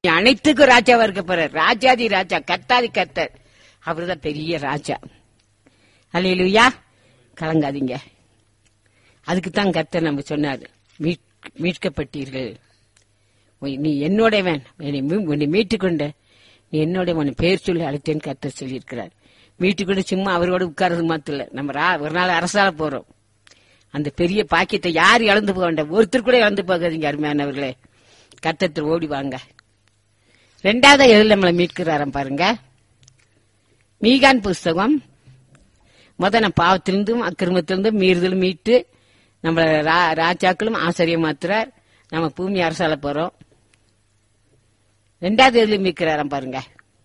அனைத்துக்கும் ராஜாவா இருக்க போறார் ராஜாதி ராஜா கர்த்தாதி கர்த்தர் அவர்தான் பெரிய ராஜா அல்லையா கலங்காதீங்க அதுக்கு தான் கர்த்தர் நம்ம சொன்னார் மீட்- மீட்கப்பட்டீர்கள் உன் நீ என்னோடவன் என்னை மீ- உன்னை மீட்டுக்கொண்ட நீ என்னோட உன் பேர் சொல்லி அழைத்தேன்னு கர்த்தர் சொல்லியிருக்கிறார் மீட்டுக்கொண்டு சும்மா அவரோட உட்கார்றது மாத்திரம் இல்ல நம்ம ரா- ஒரு நாள் அரசால போறோம் அந்த பெரிய பாக்கியத்தை யார் இழந்து போக வேண்டாம் ஒருத்தர் கூட இழந்து போகாதீங்க அருமையானவர்களே கர்த்தத்தில் ஓடி வாங்க ரெண்டாவது எதில் நம்மளை மீட்கிறாராம் பாருங்க மீகான் புஸ்தகம் முத நம்ம பாவத்திலிருந்தும் அக்கிரமத்திலிருந்தும் மீறுதலும் மீட்டு நம்மள ரா- ராஜாக்களும் ஆசிரியம் மாத்துறார் நம்ம பூமி அரசால போறோம் ரெண்டாவது எதில் மீட்கிறாராம் பாருங்க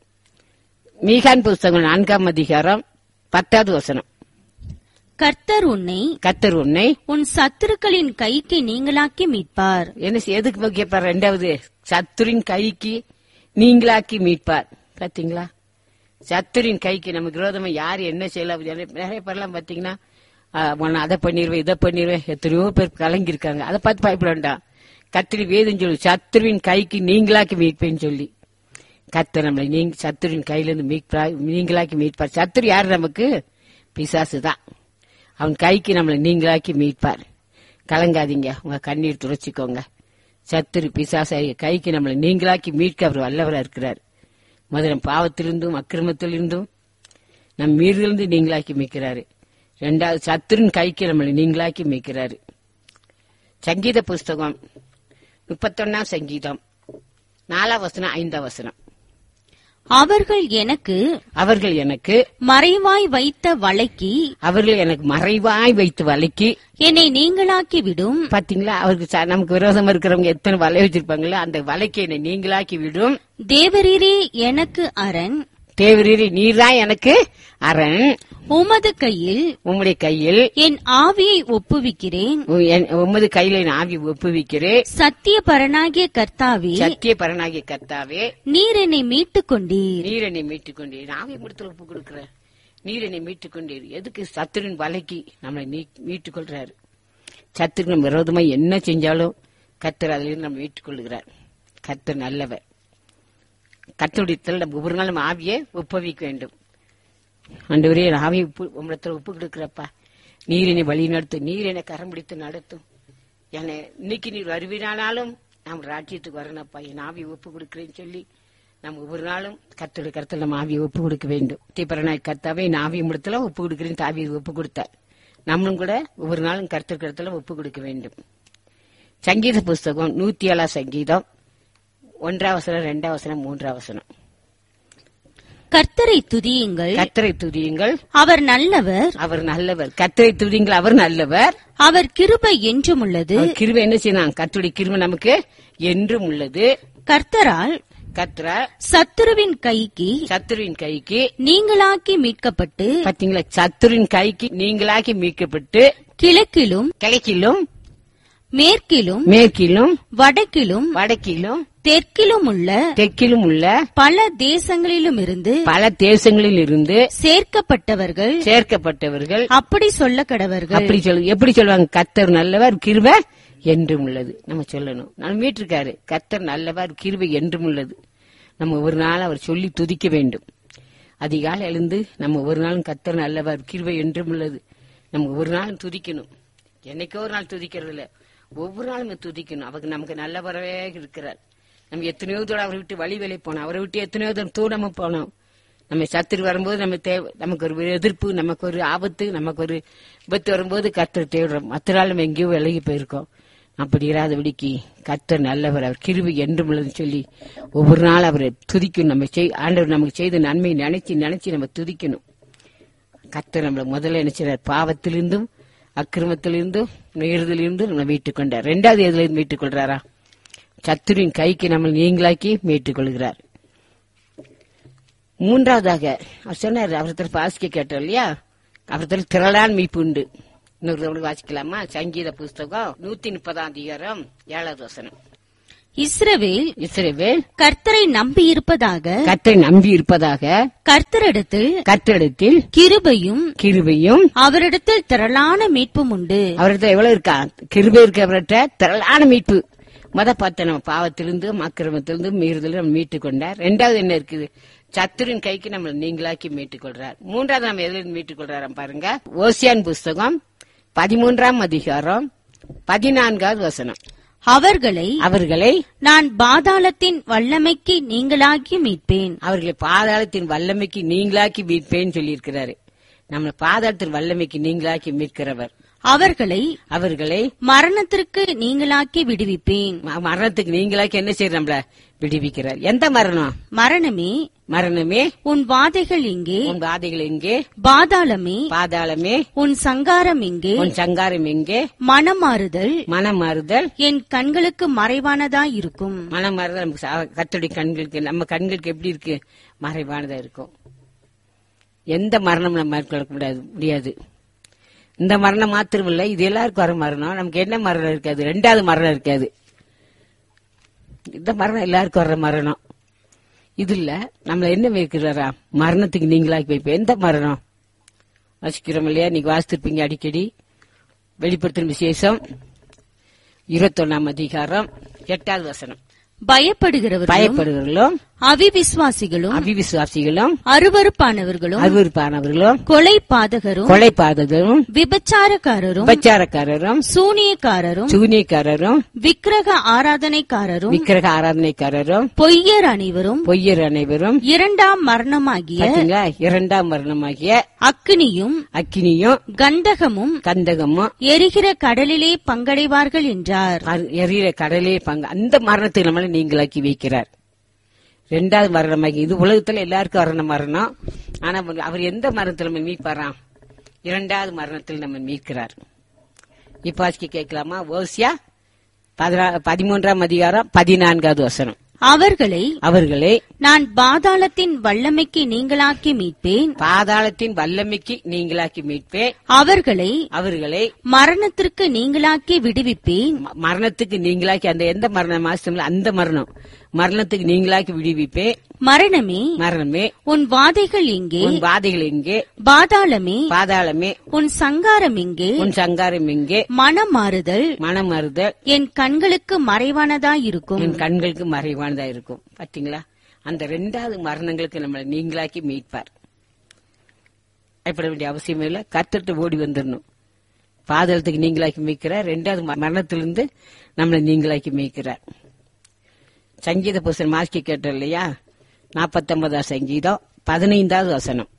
மீகான் புஸ்தகம் நான்காம் அதிகாரம் பத்தாவது வசனம் கர்த்தர் உன்னை கத்தர் உன்னை உன் சத்துருக்களின் கைக்கு நீங்களாக்கி மீட்பார் என்ன செய்- எதுக்கு போய் கேட்பார் ரெண்டாவது சத்துரின் கைக்கு நீங்களாக்கி மீட்பார் பாத்தீங்களா சத்துரின் கைக்கு நமக்கு விரோதமா யார் என்ன செய்யலாம் நிறைய நிறைய பேர்லாம் பாத்தீங்கன்னா ஆ, உன்னை அதை பண்ணிடுவேன் இதை பண்ணிடுவேன் எத்தனையோ பேர் கலங்கியிருக்காங்க அதை பார்த்து பயப்பட வேண்டாம் கத்திரி வேதம் சொல்லு சத்துருவின் கைக்கு நீங்களாக்கி மீட்பேன்னு சொல்லி கத்தர் நம்மளை நீங்க சத்துருவின் கையில இருந்து மீட்பா நீங்களாக்கி மீட்பார் சத்துரு யாரு நமக்கு பிசாசு தான் அவன் கைக்கு நம்மளை நீங்களாக்கி மீட்பார் கலங்காதீங்க உங்க கண்ணீர் துடைச்சிக்கோங்க சத்துரு பிசாச கைக்கு நம்மளை நீங்களாக்கி மீட்க அவர் வல்லவரா இருக்கிறார் முதல்ல பாவத்திலிருந்தும் அக்கிரமத்திலிருந்தும் நம் மீறிலிருந்து நீங்களாக்கி மீட்கிறாரு ரெண்டாவது சத்துருன் கைக்கு நம்மளை நீங்களாக்கி மீட்கிறாரு சங்கீத புஸ்தகம் முப்பத்தொன்னாம் சங்கீதம் நாலாம் வசனம் ஐந்தாம் வசனம் அவர்கள் எனக்கு அவர்கள் எனக்கு மறைவாய் வைத்த வலைக்கு அவர்கள் எனக்கு மறைவாய் வைத்து வலைக்கு என்னை நீங்களாக்கி விடும் பாத்தீங்களா அவருக்கு ச- நமக்கு விரோதமா இருக்கிறவங்க எத்தனை வலை வச்சிருப்பாங்களோ அந்த வலைக்கு என்னை நீங்களாக்கி விடும் தேவரீரே எனக்கு அரண் தேவரீரி நீர்தான் எனக்கு அரண் உமது கையில் உம்முடைய கையில் என் ஆவியை ஒப்புவிக்கிறேன் உ- என்- உமது கையில என் ஆவி ஒப்புவிக்கிறேன் சத்திய பரனாகிய கர்த்தாவே சத்திய பரனாகிய கர்த்தாவே நீர் என்னை மீட்டுக் கொண்டீர் நீர் என்னை மீட்டுக் கொண்டீர் ஆவி முடித்துல ஒப்பு கொடுக்கிறேன் நீர் என்னை மீட்டுக் கொண்டீர் எதுக்கு சத்துருவின் வலைக்கு நம்மளை நீ- மீட்டுக் கொள்றாரு சத்துருக்கு நம்ம விரோதமா என்ன செஞ்சாலும் கத்தர் அதிலிருந்து நம்ம மீட்டுக் கொள்ளுகிறார் கத்தர் நல்லவர் கத்தருடைய நம்ம ஒவ்வொரு நாள் நம்ம ஆவியை ஒப்புவிக்க வேண்டும் ஆண்டவரே என் ஆவியை உப்பு உம்மிடத்துல ஒப்பு கொடுக்கிறப்பா நீர் என்னை வழி நடத்தும் நீர் என்னை கரம் பிடித்து நடத்தும் என்னை இன்னைக்கு நீர் வருவினாலும் நாம் ராஜ்யத்துக்கு வரணும்ப்பா என் ஆவியை ஒப்பு கொடுக்கிறேன்னு சொல்லி நம்ம ஒவ்வொரு நாளும் கத்தோட கருத்தில் நம்ம ஆவியை ஒப்பு கொடுக்க வேண்டும் தீபரநாய் கர்த்தாவே என் ஆவியை முடித்துல ஒப்பு கொடுக்கிறேன் ஆவியை ஒப்பு கொடுத்தார் நம்மளும் கூட ஒவ்வொரு நாளும் கருத்து கருத்துல ஒப்பு கொடுக்க வேண்டும் சங்கீத புஸ்தகம் நூத்தி ஏழாம் சங்கீதம் ஒன்றாம் வசனம் ரெண்டாம் வசனம் மூன்றாம் வசனம் கர்த்தரை துதியுங்கள் கத்தரை துதியுங்கள் அவர் நல்லவர் அவர் நல்லவர் கத்தரை துதியுங்கள் அவர் நல்லவர் அவர் கிருபை என்றும் உள்ளது அவர் கிருபை என்ன செய்யணும் கத்துடைய கிருபை நமக்கு என்றும் உள்ளது கர்த்தரால் கத்ரா சத்துருவின் கைக்கு சத்துருவின் கைக்கு நீங்களாக்கி மீட்கப்பட்டு பாத்தீங்களா சத்துருவின் கைக்கு நீங்களாக்கி மீட்கப்பட்டு கிழக்கிலும் கிழக்கிலும் மேற்கிலும் மேற்கிலும் வடக்கிலும் வடக்கிலும் தெற்கிலும் உள்ள தெற்கிலும் உள்ள பல தேசங்களிலும் இருந்து பல தேசங்களில் இருந்து சேர்க்கப்பட்டவர்கள் சேர்க்கப்பட்டவர்கள் அப்படி சொல்ல கடவர்கள் அப்படி சொல்லு எப்படி சொல்லுவாங்க கத்தர் நல்லவர் கிருபை என்றும் உள்ளது நம்ம சொல்லணும் நம்ம மீட்டிருக்காரு கத்தர் நல்லவர் கிருபை என்றும் உள்ளது நம்ம ஒரு நாள் அவர் சொல்லி துதிக்க வேண்டும் அதிகாலை எழுந்து நம்ம ஒரு நாளும் கத்தர் நல்லவர் கிருபை என்றும் உள்ளது நம்ம ஒரு நாளும் துதிக்கணும் என்னைக்கோ ஒரு நாள் துதிக்கிறது இல்ல ஒவ்வொரு நாளும் நம்ம துதிக்கணும் அவருக்கு நமக்கு நல்லவரவே இருக்கிறார் நம்ம எத்தனையோ தூரம் அவரை விட்டு வழி வேலை போனோம் அவரை விட்டு எத்தனையோ தூரம் தூரமா போனோம் நம்ம சத்துரு வரும்போது நம்ம தேவை நமக்கு ஒரு எதிர்ப்பு நமக்கு ஒரு ஆபத்து நமக்கு ஒரு விபத்து வரும்போது கத்தர் தேடுறோம் மற்ற நாள் நம்ம எங்கேயோ விலகி போயிருக்கோம் அப்படி இராதபடிக்கு கத்தர் நல்லவர் அவர் கிருபை என்றும் உள்ளதுன்னு சொல்லி ஒவ்வொரு நாள் அவரை துதிக்கணும் நம்ம செய் ஆண்டவர் நமக்கு செய்த நன்மை நினைச்சு நினைச்சு நம்ம துதிக்கணும் கத்தர் நம்மளை முதல்ல நினைச்சார் பாவத்திலிருந்தும் அக்கிரமத்திலிருந்தும் நேர்தலிருந்தும் நம்ம மீட்டுக் கொண்டார் ரெண்டாவது எதுல இருந்து மீட்டுக் கொள்றாரா சத்துருவின் கைக்கு நம்ம நீங்களாக்கி மீட்டுக் கொள்கிறார் மூன்றாவதாக அவர் சொன்னார் அவரத்தில் வாசிக்க கேட்டோம் இல்லையா அவரத்தில் திரளான் மீட்பு உண்டு இன்னொரு தடவை வாசிக்கலாமா சங்கீத புஸ்தகம் நூத்தி முப்பதாம் அதிகாரம் ஏழாவது வசனம் இஸ்ரவேல் இஸ்ரவேல் கர்த்தரை நம்பி இருப்பதாக கத்தை நம்பி இருப்பதாக கர்த்தரிடத்தில் கத்திடத்தில் கிருபையும் கிருபையும் அவரிடத்தில் திரளான மீட்பும் உண்டு அவர்கிட்ட எவ்வளவு இருக்கா கிருபை இருக்க அவர்கிட்ட திரளான மீட்பு முத பார்த்த நம்ம பாவத்திலிருந்து அக்கிரமத்திலிருந்து மீறுதல் நம்ம மீட்டு கொண்டார் ரெண்டாவது என்ன இருக்குது சத்துரின் கைக்கு நம்ம நீங்களாக்கி மீட்டுக் கொள்றார் மூன்றாவது நம்ம எதுல மீட்டுக் கொள்றாராம் பாருங்க ஓசியான் புஸ்தகம் பதிமூன்றாம் அதிகாரம் பதினான்காவது வசனம் அவர்களை அவர்களை நான் பாதாளத்தின் வல்லமைக்கு நீங்களாக்கி மீட்பேன் அவர்களை பாதாளத்தின் வல்லமைக்கு நீங்களாக்கி மீட்பேன்னு சொல்லியிருக்கிறாரு நம்ம பாதாளத்தின் வல்லமைக்கு நீங்களாக்கி மீட்கிறவர் அவர்களை அவர்களை மரணத்திற்கு நீங்களாக்கி விடுவிப்பேன் ம- மரணத்துக்கு நீங்களாக்கி என்ன செய்ய நம்மள விடுவிக்கிறார் எந்த மரணம் மரணமே மரணமே உன் வாதைகள் எங்கே உன் பாதைகள் எங்கே பாதாளமே பாதாளமே உன் சங்காரம் எங்கே உன் சங்காரம் எங்கே மனமாறுதல் மனம் மாறுதல் என் கண்களுக்கு மறைவானதாயிருக்கும் மனம் மாறுதல் நமக்கு சா- கர்த்தருடைய கண்களுக்கு நம்ம கண்களுக்கு எப்படி இருக்கு மறைவானதா இருக்கும் எந்த மரணம் நம்ம மேற்கொள்ள கூடாது முடியாது இந்த மரணம் மாத்திரம் இல்ல இது எல்லாருக்கும் வர மரணம் நமக்கு என்ன மரணம் இருக்காது ரெண்டாவது மரணம் இருக்காது இந்த மரணம் எல்லாருக்கும் வர்ற மரணம் இது இல்ல நம்மள என்ன வைக்கிறாரா மரணத்துக்கு நீங்களாக்கி வைப்ப எந்த மரணம் வாசிக்கிறோம் இல்லையா நீங்க வாசித்திருப்பீங்க அடிக்கடி வெளிப்படுத்தும் விசேஷம் இருபத்தொன்னாம் அதிகாரம் எட்டாவது வசனம் பயப்படுகிறவர்களும் பயப்படுகிறவர்களும் அவிவிசுவாசிகளும் அவிவிசுவாசிகளும் அருவருப்பானவர்களும் அருவருப்பானவர்களும் கொலை பாதகரும் கொலை பாதகரும் விபச்சாரக்காரரும் உபச்சாரக்காரரும் சூனியக்காரரும் சூனியக்காரரும் விக்கிரக ஆராதனைக்காரரும் விக்கிரக ஆராதனைக்காரரும் பொய்யர் அனைவரும் பொய்யர் அனைவரும் இரண்டாம் மரணமாகிய பாத்தீங்களா இரண்டாம் மரணமாகிய அக்கினியும் அக்கினியும் கந்தகமும் கந்தகமும் எரிகிற கடலிலே பங்கடைவார்கள் என்றார் அரு- எரியிற கடலே பங்கு அந்த மரணத்தை நம்மள நீங்களாக்கி வைக்கிறார் ரெண்டாவது மரணமாகி இது உலகத்துல எல்லாருக்கும் வரண மரணம் ஆனா அவர் எந்த மரணத்தில் நம்ம மீட்பாராம் இரண்டாவது மரணத்தில் நம்ம மீட்கிறார் இப்ப வாசிக்க கேட்கலாமா ஓசியா பதினா- பதிமூன்றாம் அதிகாரம் பதினான்காவது வசனம் அவர்களை அவர்களை நான் பாதாளத்தின் வல்லமைக்கு நீங்களாக்கி மீட்பேன் பாதாளத்தின் வல்லமைக்கு நீங்களாக்கி மீட்பேன் அவர்களை அவர்களை மரணத்திற்கு நீங்களாக்கி விடுவிப்பேன் ம- மரணத்துக்கு நீங்களாக்கி அந்த எந்த மரணம் மாசம்ல அந்த மரணம் மரணத்துக்கு நீங்களாக்கி விடுவிப்பே மரணமே மரணமே உன் வாதைகள் எங்கே உன் பாதைகள் எங்கே பாதாளமே பாதாளமே உன் சங்காரம் எங்கே உன் சங்காரம் எங்கே மனம் மாறுதல் மனம் மறுதல் என் கண்களுக்கு மறைவானதாயிருக்கும் என் கண்களுக்கு மறைவானதா இருக்கும் பாத்தீங்களா அந்த ரெண்டாவது மரணங்களுக்கு நம்மளை நீங்களாக்கி மீட்பார் பயப்பட வேண்டிய அவசியம் இல்ல கத்துட்டு ஓடி வந்துடணும் பாதாளத்துக்கு நீங்களாக்கி மீட்கிறார் ரெண்டாவது ம- மரணத்திலிருந்து நம்மளை நீங்களாக்கி மீட்கிறார் சங்கீத புஸ்தகம் மாஸ்கி கேட்டோம் இல்லையா நாற்பத்தொன்பதாம் சங்கீதம் பதினைந்தாவது வசனம்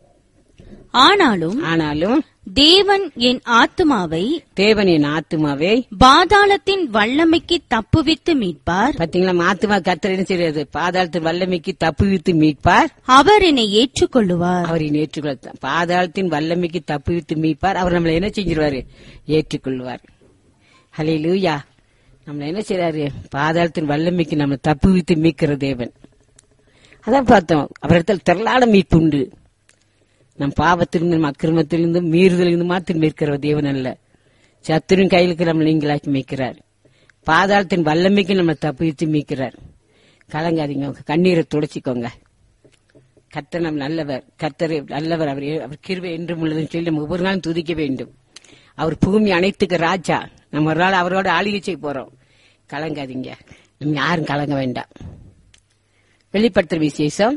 ஆனாலும் ஆனாலும் தேவன் என் ஆத்துமாவை தேவனின் ஆத்துமாவே பாதாளத்தின் வல்லமைக்கு தப்புவித்து மீட்பார் பாத்தீங்களா நம்ம ஆத்துமா கத்தர் என்ன செய்யறது பாதாளத்தின் வல்லமைக்கு தப்புவித்து மீட்பார் அவர் என்னை ஏற்றுக்கொள்ளுவார் அவரை ஏற்றுக்கொள்ள பாதாளத்தின் வல்லமைக்கு தப்புவித்து மீட்பார் அவர் நம்மளை என்ன செஞ்சிருவாரு ஏற்றுக்கொள்வார் ஹலே லூயா நம்மளை என்ன செய்றாரு பாதாளத்தின் வல்லமைக்கு நம்ம தப்புவித்து மீட்கிற தேவன் அதான் பார்த்தோம் அவரிடத்தில் திரளான மீட்பு உண்டு நம் பாவத்திலிருந்து நம் அக்கிரமத்திலிருந்து மீறுதலிருந்து மாத்திரம் மீட்கிற தேவன் அல்ல சத்துரின் கையிலுக்கு நம்ம நீங்களாக்கி மீட்கிறார் பாதாளத்தின் வல்லமைக்கு நம்ம தப்புவித்து மீட்கிறார் கலங்காதீங்க உங்க கண்ணீரை துடைச்சிக்கோங்க கர்த்தர் நம் நல்லவர் கர்த்தர் நல்லவர் அவர் அவர் கிருபை என்றும் உள்ளதுன்னு சொல்லி நம்ம ஒவ்வொரு நாளும் துதிக்க வேண்டும் அவர் பூமி அனைத்துக்கு ராஜா நம்ம ஒரு நாள் அவரோட ஆளுகை செய்ய போறோம் கலங்காதீங்க நம்ம யாரும் கலங்க வேண்டாம் வெளிப்படுத்துற விசேஷம்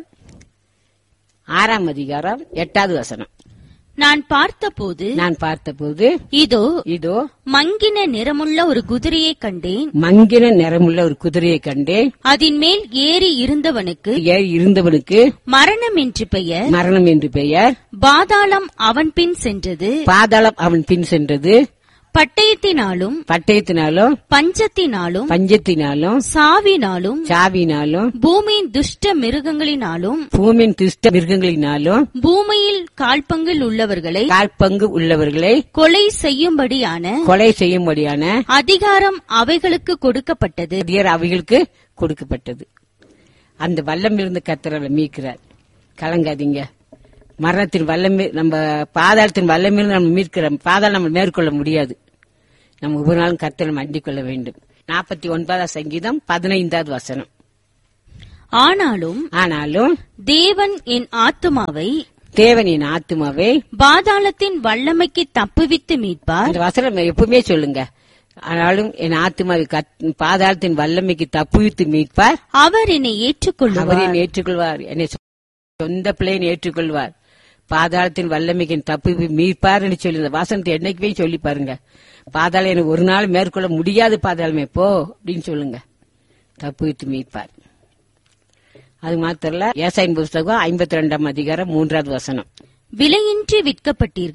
ஆறாம் அதிகாரம் எட்டாவது வசனம் நான் பார்த்தபோது நான் பார்த்தபோது இதோ இதோ மங்கின நிறமுள்ள ஒரு குதிரையை கண்டேன் மங்கின நிறமுள்ள ஒரு குதிரையை கண்டேன் அதன் மேல் ஏறி இருந்தவனுக்கு ஏறி இருந்தவனுக்கு மரணம் என்று பெயர் மரணம் என்று பெயர் பாதாளம் அவன் பின் சென்றது பாதாளம் அவன் பின் சென்றது பட்டயத்தினாலும் பட்டயத்தினாலும் பஞ்சத்தினாலும் பஞ்சத்தினாலும் சாவினாலும் சாவினாலும் பூமியின் துஷ்ட மிருகங்களினாலும் பூமியின் துஷ்ட மிருகங்களினாலும் பூமியில் கால்பங்கில் உள்ளவர்களை கால்பங்கு உள்ளவர்களை கொலை செய்யும்படியான கொலை செய்யும்படியான அதிகாரம் அவைகளுக்கு கொடுக்கப்பட்டது அதிகாரம் அவைகளுக்கு கொடுக்கப்பட்டது அந்த வல்லம் இருந்து கத்தரவை மீட்கிறார் கலங்காதீங்க மரணத்தின் வல்லமே நம்ம பாதாளத்தின் வல்லமையில் நம்ம மீட்கிறோம் பாதாளம் நம்ம மேற்கொள்ள முடியாது நம்ம ஒவ்வொரு நாளும் கத்தரை மண்டிக் கொள்ள வேண்டும் நாற்பத்தி ஒன்பதாம் சங்கீதம் பதினைந்தாவது வசனம் ஆனாலும் ஆனாலும் தேவன் என் ஆத்துமாவை தேவனின் ஆத்துமாவை பாதாளத்தின் வல்லமைக்கு தப்புவித்து மீட்பார் அந்த வசனம் எப்பவுமே சொல்லுங்க ஆனாலும் என் ஆத்மாவை கத்- பாதாளத்தின் வல்லமைக்கு தப்புவித்து மீட்பார் அவர் என்னை அவர் ஏற்றுக்கொள்ளுவார் என்னை ஏற்றுக்கொள்வார் என்னை சொ- சொந்த பிள்ளையின் ஏற்றுக்கொள்வார் பாதாளத்தின் வல்லமைக்கு தப்பு மீட்பார் என்று சொல்லி இந்த வாசனத்தை என்னைக்குமே சொல்லி பாருங்க பாதாளம் எனக்கு ஒரு நாள் மேற்கொள்ள முடியாது பாதாளமே போ அப்படின்னு சொல்லுங்க தப்புவித்து மீட்பார் அது மாத்திரல ஏசாயின் புஸ்தகம் ஐம்பத்தி ரெண்டாம் அதிகாரம் மூன்றாவது வசனம் விலையின்றி விற்கப்பட்டீர்கள்